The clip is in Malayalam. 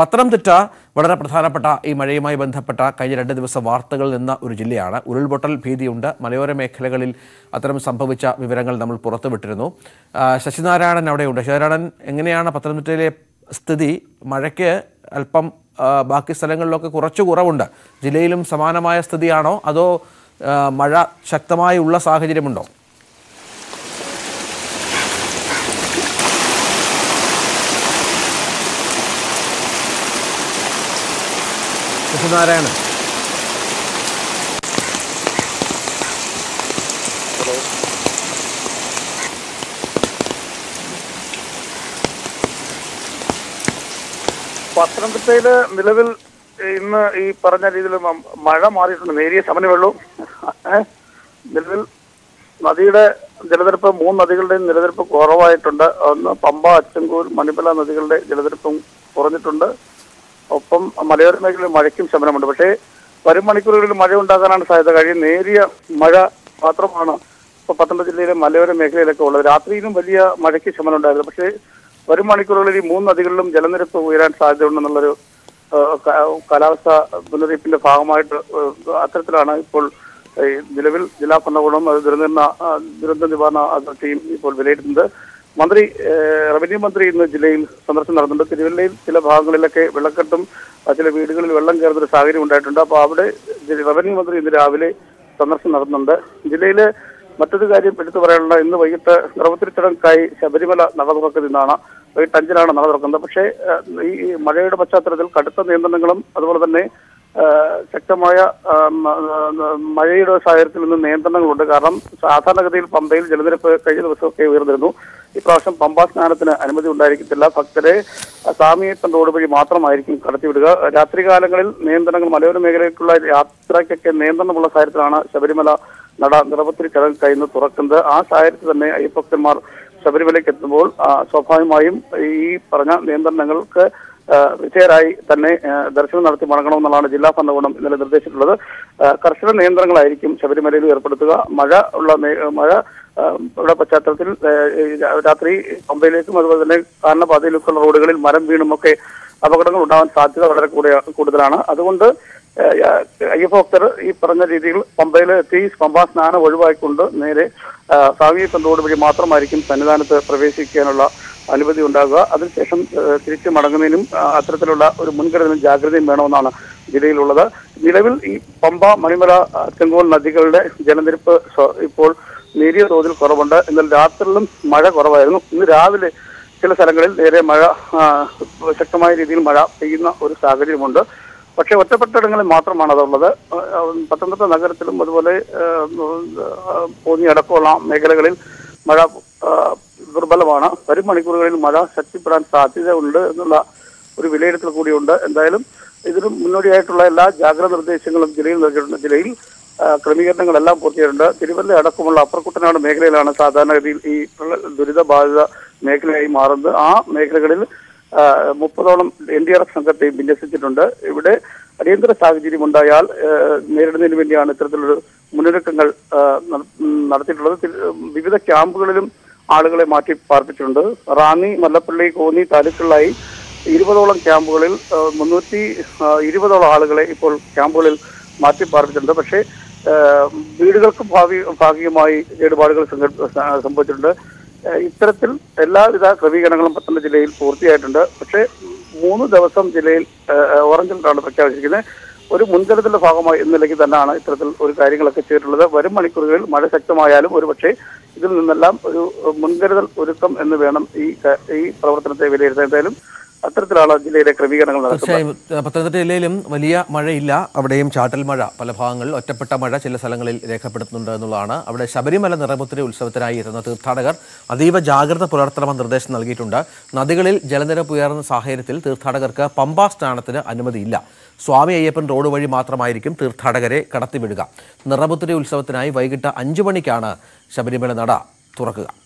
പത്തനംതിട്ട വളരെ പ്രധാനപ്പെട്ട ഈ മഴയുമായി ബന്ധപ്പെട്ട കഴിഞ്ഞ രണ്ട് ദിവസം വാർത്തകൾ നിന്ന ഒരു ജില്ലയാണ് ഉരുൾപൊട്ടൽ ഭീതിയുണ്ട് മലയോര മേഖലകളിൽ അത്തരം സംഭവിച്ച വിവരങ്ങൾ നമ്മൾ പുറത്തുവിട്ടിരുന്നു ആ, ശശിനാരായണൻ അവിടെയുണ്ട് ശശിനാരായണൻ എങ്ങനെയാണ് പത്തനംതിട്ടയിലെ സ്ഥിതി മഴയ്ക്ക് അല്പം ആ, ബാക്കി സ്ഥലങ്ങളിലൊക്കെ കുറച്ച് കുറവുണ്ട് ജില്ലയിലും സമാനമായ സ്ഥിതിയാണോ അതോ ആ, മഴ ശക്തമായി ഉള്ള സാഹചര്യമുണ്ടോ ശശിനാരായണൻ പത്തനംതിട്ടയില് നിലവിൽ ഇന്ന് ഈ പറഞ്ഞ രീതിയിൽ മ- മഴ മാറിയിട്ടുണ്ട് നേരിയ ശമനമുള്ളൂ ഏഹ് നിലവിൽ നദിയുടെ ജലനിരപ്പ് മൂന്ന് നദികളുടെയും ജലനിരപ്പ് കുറവായിട്ടുണ്ട് ഒന്ന് പമ്പ അച്ചൻകൂർ മണിപ്പല നദികളുടെ ജലനിരപ്പും കുറഞ്ഞിട്ടുണ്ട് ഒപ്പം മലയോര മേഖലയിൽ മഴയ്ക്കും ശമനമുണ്ട് പക്ഷേ വരും മണിക്കൂറുകളിൽ മഴ ഉണ്ടാകാനാണ് സാധ്യത കഴിയും നേരിയ മഴ മാത്രമാണ് ഇപ്പൊ പത്തനംതിട്ട ജില്ലയിലെ മലയോര മേഖലയിലൊക്കെ ഉള്ളത് രാത്രിയിലും വലിയ മഴയ്ക്ക് ശമനം ഉണ്ടായിരുന്നു പക്ഷേ വരും മണിക്കൂറുകളിൽ ഈ മൂന്ന് നദികളിലും ജലനിരപ്പ് ഉയരാൻ സാധ്യതയുണ്ടെന്നുള്ളൊരു ഏഹ്, ക- കാലാവസ്ഥ മുന്നറിയിപ്പിന്റെ ഭാഗമായിട്ട് ഏഹ്, അത്തരത്തിലാണ് ഇപ്പോൾ ഈ നിലവിൽ ജില്ലാ ഭരണകൂടം അത് ദുരന്ത ആ, ദുരന്ത നിവാരണ അതോറിറ്റിയും ഇപ്പോൾ വിലയിരുത്തുന്നത് മന്ത്രി ഏഹ്, റവന്യൂ മന്ത്രി ഇന്ന് ജില്ലയിൽ സന്ദർശനം നടത്തുന്നുണ്ട് തിരുവല്ലയിൽ ചില ഭാഗങ്ങളിലൊക്കെ വെള്ളക്കെട്ടും ആ, ചില വീടുകളിൽ വെള്ളം കയറുന്ന ഒരു സാഹചര്യം ഉണ്ടായിട്ടുണ്ട് അപ്പോൾ അവിടെ ജി- റവന്യൂ മന്ത്രി ഇന്ന് രാവിലെ സന്ദർശനം നടത്തുന്നുണ്ട് ജില്ലയിലെ മറ്റൊരു കാര്യം എടുത്തു പറയാനുള്ള ഇന്ന് വൈകിട്ട് നിറവത്തിരിച്ചടങ്ങായി ശബരിമല നട തുറക്കുന്നതാണ് വൈകിട്ട് അഞ്ചിനാണ് നട തുറക്കുന്നത് പക്ഷേ ഏഹ്, ഈ മഴയുടെ പശ്ചാത്തലത്തിൽ കടുത്ത നിയന്ത്രണങ്ങളും അതുപോലെ തന്നെ ഏഹ്, ശക്തമായ ആം, ആ, മഴയുടെ സാഹചര്യത്തിൽ നിന്ന് നിയന്ത്രണങ്ങളുണ്ട് കാരണം സാധാരണഗതിയിൽ പമ്പയിൽ ജലനിരപ്പ് കഴിഞ്ഞ ദിവസമൊക്കെ ഉയർന്നിരുന്നു ഇപ്രാവശ്യം പമ്പാ സ്നാനത്തിന് അനുമതി ഉണ്ടായിരിക്കത്തില്ല ഭക്തരെ സാമിയപ്പൻ റോഡ് വഴി മാത്രമായിരിക്കും കടത്തിവിടുക രാത്രികാലങ്ങളിൽ നിയന്ത്രണങ്ങൾ മലയോര മേഖലയിലേക്കുള്ള യാത്രയ്ക്കൊക്കെ നിയന്ത്രണമുള്ള സാഹചര്യത്തിലാണ് ശബരിമല നട നിറവത്തിൽ ചടങ്ങ് കഴിയുന്നത് തുറക്കുന്നത് ആ സാഹചര്യത്തിൽ തന്നെ അയ്യപ്പക്തന്മാർ ശബരിമലയ്ക്ക് എത്തുമ്പോൾ ആ, സ്വാഭാവികമായും ഈ പറഞ്ഞ നിയന്ത്രണങ്ങൾക്ക് ആ, വിധേയരായി തന്നെ ആ, ദർശനം നടത്തി മടങ്ങണമെന്നുള്ളതാണ് ജില്ലാ ഭരണകൂടം ഇന്നലെ നിർദ്ദേശിച്ചിട്ടുള്ളത് ആ, കർശന നിയന്ത്രണങ്ങളായിരിക്കും ശബരിമലയിൽ ഏർപ്പെടുത്തുക മഴ ഉള്ള മേ- മഴ ആ, യുടെ പശ്ചാത്തലത്തിൽ ആ, ഈ രാ- രാത്രി പമ്പയിലേക്കും അതുപോലെ തന്നെ കാരണപാതയിലേക്കുള്ള റോഡുകളിൽ മരം വീണുമൊക്കെ അപകടങ്ങൾ ഉണ്ടാവാൻ സാധ്യത വളരെ കൂടെ- കൂടുതലാണ് അതുകൊണ്ട് അയ്യപ്പ ഭക്തർ ഈ പറഞ്ഞ രീതിയിൽ പമ്പയിൽ എത്തി പമ്പാ സ്നാനം ഒഴിവാക്കിക്കൊണ്ട് നേരെ സാമീപം റോഡ് വഴി മാത്രമായിരിക്കും സന്നിധാനത്ത് പ്രവേശിക്കാനുള്ള അനുമതി ഉണ്ടാകുക അതിനുശേഷം ആ, തിരിച്ചു മടങ്ങുന്നതിനും ആ, അത്തരത്തിലുള്ള ഒരു മുൻകരുതലും ജാഗ്രതയും വേണമെന്നാണ് ജില്ലയിലുള്ളത് നിലവിൽ ഈ പമ്പ മണിമല ആ, ചെങ്കോൽ നദികളുടെ ജലനിരപ്പ് സ്വ- ഇപ്പോൾ നേരിയ തോതിൽ കുറവുണ്ട് എന്നാൽ രാത്രിയിലും മഴ കുറവായിരുന്നു ഇന്ന് രാവിലെ ചില സ്ഥലങ്ങളിൽ നേരെ മഴ ആ, ശക്തമായ രീതിയിൽ മഴ പെയ്യുന്ന ഒരു സാഹചര്യമുണ്ട് പക്ഷേ ഒറ്റപ്പെട്ടിടങ്ങളിൽ മാത്രമാണ് അതുള്ളത് ആ, ആ, പത്തനംതിട്ട നഗരത്തിലും അതുപോലെ ആ, ആ, കോന്നി അടക്കമുള്ള മേഖലകളിൽ മഴ ആ, ദുർബലമാണ് വരും മണിക്കൂറുകളിൽ മഴ ശക്തിപ്പെടാൻ സാധ്യത ഉണ്ട് എന്നുള്ള ഒരു വിലയിരുത്തൽ കൂടിയുണ്ട് എന്തായാലും ഇതിന് മുന്നോടിയായിട്ടുള്ള എല്ലാ ജാഗ്രത നിർദ്ദേശങ്ങളും ജില്ലയിൽ നൽകിയിട്ടുണ്ട് ജില്ലയിൽ ആ, ക്രമീകരണങ്ങളെല്ലാം പൂർത്തിയായിട്ടുണ്ട് തിരുവല്ല അടക്കമുള്ള അപ്പർ കുട്ടനാട് മേഖലയിലാണ് സാധാരണഗതിയിൽ ഈ പ്രള- ദുരിതബാധിത മേഖലയായി മാറുന്നത് ആ മേഖലകളിൽ ആ, മുപ്പതോളം എൻ ഡി ആർ എഫ് സംഘത്തെ വിന്യസിച്ചിട്ടുണ്ട് ഇവിടെ അടിയന്തര സാഹചര്യം ഉണ്ടായാൽ ആ, നേരിടുന്നതിന് വേണ്ടിയാണ് ഇത്തരത്തിലൊരു മുന്നൊരുക്കങ്ങൾ ആ, നട- ഉം, നടത്തിയിട്ടുള്ളത് തി- വിവിധ ക്യാമ്പുകളിലും ആളുകളെ മാറ്റി പാർപ്പിച്ചിട്ടുണ്ട് റാന്നി മല്ലപ്പള്ളി കോന്നി താലൂക്കുകളിലായി ഇരുപതോളം ക്യാമ്പുകളിൽ ആ, മുന്നൂറ്റി ആ, ഇരുപതോളം ആളുകളെ ഇപ്പോൾ ക്യാമ്പുകളിൽ മാറ്റി പാർപ്പിച്ചിട്ടുണ്ട് പക്ഷേ ആ, വീടുകൾക്ക് ഭാവി ഭാഗികമായി കേടുപാടുകൾ സംഘ- സ- സംഭവിച്ചിട്ടുണ്ട് ആ, ഇത്തരത്തിൽ എല്ലാവിധ ക്രമീകരണങ്ങളും പത്തനംതിട്ട ജില്ലയിൽ പൂർത്തിയായിട്ടുണ്ട് പക്ഷേ മൂന്ന് ദിവസം ജില്ലയിൽ ആ, ആ, ഓറഞ്ച് അലർട്ടാണ് പ്രഖ്യാപിച്ചിരിക്കുന്നത് ഒരു മുൻകരുതലിന്റെ ഭാഗമായി എന്ന നിലയ്ക്ക് തന്നെയാണ് ഇത്തരത്തിൽ ഒരു കാര്യങ്ങളൊക്കെ ചെയ്തിട്ടുള്ളത് വരും മണിക്കൂറുകളിൽ മഴ ശക്തമായാലും ഒരുപക്ഷെ ഇതിൽ നിന്നെല്ലാം ഒരു മുൻകരുതൽ ഒരുക്കം എന്ന് വേണം ഈ ക- ഈ പ്രവർത്തനത്തെ വിലയിരുത്താൻ എന്തായാലും അത്തരത്തിലാണ് ജില്ലയിലെ ക്രമീകരണങ്ങൾ നടക്കുന്നത് തീർച്ചയായും ഏഹ് പത്തനംതിട്ട ജില്ലയിലും വലിയ മഴയില്ല അവിടെയും ചാറ്റൽ മഴ പല ഭാഗങ്ങളിൽ ഒറ്റപ്പെട്ട മഴ ചില സ്ഥലങ്ങളിൽ രേഖപ്പെടുത്തുന്നുണ്ട് എന്നുള്ളതാണ് അവിടെ ശബരിമല നിറപുത്തിരി ഉത്സവത്തിനായി എത്തുന്ന തീർത്ഥാടകർ അതീവ ജാഗ്രത പുലർത്തണമെന്ന് നിർദ്ദേശം നൽകിയിട്ടുണ്ട് നദികളിൽ ജലനിരപ്പ് ഉയർന്ന സാഹചര്യത്തിൽ തീർത്ഥാടകർക്ക് പമ്പാ സ്നാനത്തിന് അനുമതിയില്ല സ്വാമി അയ്യപ്പൻ റോഡ് വഴി മാത്രമായിരിക്കും തീർത്ഥാടകരെ കടത്തിവിടുക നിറപുത്തിരി ഉത്സവത്തിനായി വൈകിട്ട് അഞ്ചു മണിക്കാണ് ശബരിമല നട തുറക്കുക